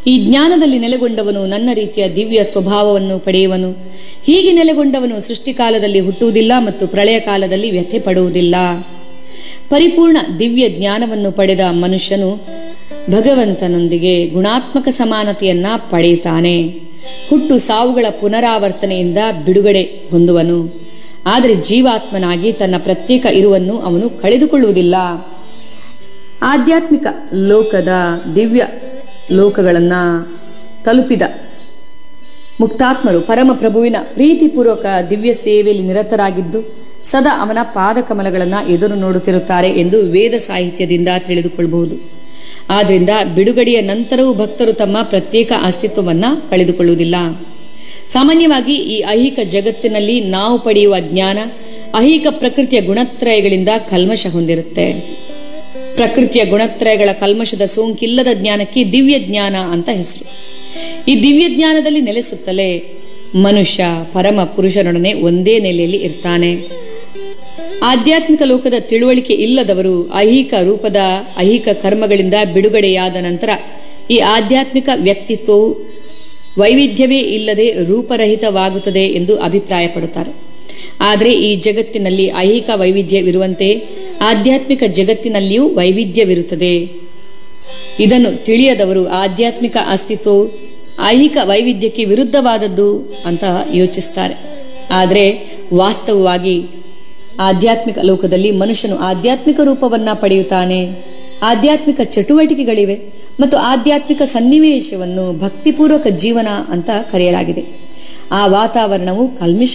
ಈ ಜ್ಞಾನದಲ್ಲಿ ನೆಲೆಗೊಂಡವನು ನನ್ನ ರೀತಿಯ ದಿವ್ಯ ಸ್ವಭಾವವನ್ನು ಪಡೆಯುವನು ಹೀಗೆ ನೆಲೆಗೊಂಡವನು ಸೃಷ್ಟಿಕಾಲದಲ್ಲಿ ಹುಟ್ಟುವುದಿಲ್ಲ ಮತ್ತು ಪ್ರಳಯ ಕಾಲದಲ್ಲಿ ವ್ಯಥೆ ಪಡುವುದಿಲ್ಲ ಪರಿಪೂರ್ಣ ದಿವ್ಯ ಜ್ಞಾನವನ್ನು ಪಡೆದ ಮನುಷ್ಯನು ಭಗವಂತನೊಂದಿಗೆ ಗುಣಾತ್ಮಕ ಸಮಾನತೆಯನ್ನ ಪಡೆಯುತ್ತಾನೆ ಹುಟ್ಟು ಸಾವುಗಳ ಪುನರಾವರ್ತನೆಯಿಂದ ಬಿಡುಗಡೆ ಹೊಂದುವನು ಆದರೆ ಜೀವಾತ್ಮನಾಗಿ ತನ್ನ ಪ್ರತ್ಯೇಕ ಇರುವನ್ನು ಅವನು ಕಳೆದುಕೊಳ್ಳುವುದಿಲ್ಲ ಆಧ್ಯಾತ್ಮಿಕ ಲೋಕದ ದಿವ್ಯ ಲೋಕಗಳನ್ನು ತಲುಪಿದ ಮುಕ್ತಾತ್ಮರು ಪರಮ ಪ್ರಭುವಿನ ಪ್ರೀತಿಪೂರ್ವಕ ದಿವ್ಯ ಸೇವೆಯಲ್ಲಿ ನಿರತರಾಗಿದ್ದು ಸದಾ ಅವನ ಪಾದಕಮಲಗಳನ್ನು ಎದುರು ನೋಡುತ್ತಿರುತ್ತಾರೆ ಎಂದು ವೇದ ಸಾಹಿತ್ಯದಿಂದ ತಿಳಿದುಕೊಳ್ಳಬಹುದು ಆದ್ದರಿಂದ ಬಿಡುಗಡೆಯ ನಂತರವೂ ಭಕ್ತರು ತಮ್ಮ ಪ್ರತ್ಯೇಕ ಅಸ್ತಿತ್ವವನ್ನು ಕಳೆದುಕೊಳ್ಳುವುದಿಲ್ಲ ಸಾಮಾನ್ಯವಾಗಿ ಈ ಐಹಿಕ ಜಗತ್ತಿನಲ್ಲಿ ನಾವು ಪಡೆಯುವ ಜ್ಞಾನ ಐಹಿಕ ಪ್ರಕೃತಿಯ ಗುಣತ್ರಯಗಳಿಂದ ಕಲ್ಮಶ ಹೊಂದಿರುತ್ತೆ ಪ್ರಕೃತಿಯ ಗುಣತ್ರಯಗಳ ಕಲ್ಮಶದ ಸೋಂಕಿಲ್ಲದ ಜ್ಞಾನಕ್ಕೆ ದಿವ್ಯ ಜ್ಞಾನ ಅಂತ ಹೆಸರು ಈ ದಿವ್ಯ ಜ್ಞಾನದಲ್ಲಿ ನೆಲೆಸುತ್ತಲೇ ಮನುಷ್ಯ ಪರಮ ಪುರುಷನೊಡನೆ ಒಂದೇ ನೆಲೆಯಲ್ಲಿ ಇರ್ತಾನೆ ಆಧ್ಯಾತ್ಮಿಕ ಲೋಕದ ತಿಳುವಳಿಕೆ ಇಲ್ಲದವರು ಐಹಿಕ ರೂಪದ ಐಹಿಕ ಕರ್ಮಗಳಿಂದ ಬಿಡುಗಡೆಯಾದ ನಂತರ ಈ ಆಧ್ಯಾತ್ಮಿಕ ವ್ಯಕ್ತಿತ್ವವು ವೈವಿಧ್ಯವೇ ಇಲ್ಲದೆ ರೂಪರಹಿತವಾಗುತ್ತದೆ ಎಂದು ಅಭಿಪ್ರಾಯಪಡುತ್ತಾರೆ ಆದರೆ ಈ ಜಗತ್ತಿನಲ್ಲಿ ಐಹಿಕ ವೈವಿಧ್ಯವಿರುವಂತೆ ಆಧ್ಯಾತ್ಮಿಕ ಜಗತ್ತಿನಲ್ಲಿಯೂ ವೈವಿಧ್ಯವಿರುತ್ತದೆ ಇದನ್ನು ತಿಳಿಯದವರು ಆಧ್ಯಾತ್ಮಿಕ ಅಸ್ತಿತ್ವವು ಐಹಿಕ ವೈವಿಧ್ಯಕ್ಕೆ ವಿರುದ್ಧವಾದದ್ದು ಅಂತ ಯೋಚಿಸ್ತಾರೆ ಆದರೆ ವಾಸ್ತವವಾಗಿ ಆಧ್ಯಾತ್ಮಿಕ ಲೋಕದಲ್ಲಿ ಮನುಷ್ಯನು ಆಧ್ಯಾತ್ಮಿಕ ರೂಪವನ್ನು ಪಡೆಯುತ್ತಾನೆ ಆಧ್ಯಾತ್ಮಿಕ ಚಟುವಟಿಕೆಗಳಿವೆ ಮತ್ತು ಆಧ್ಯಾತ್ಮಿಕ ಸನ್ನಿವೇಶವನ್ನು ಭಕ್ತಿಪೂರ್ವಕ ಜೀವನ ಅಂತ ಕರೆಯಲಾಗಿದೆ ಆ ವಾತಾವರಣವು ಕಲ್ಮಿಶ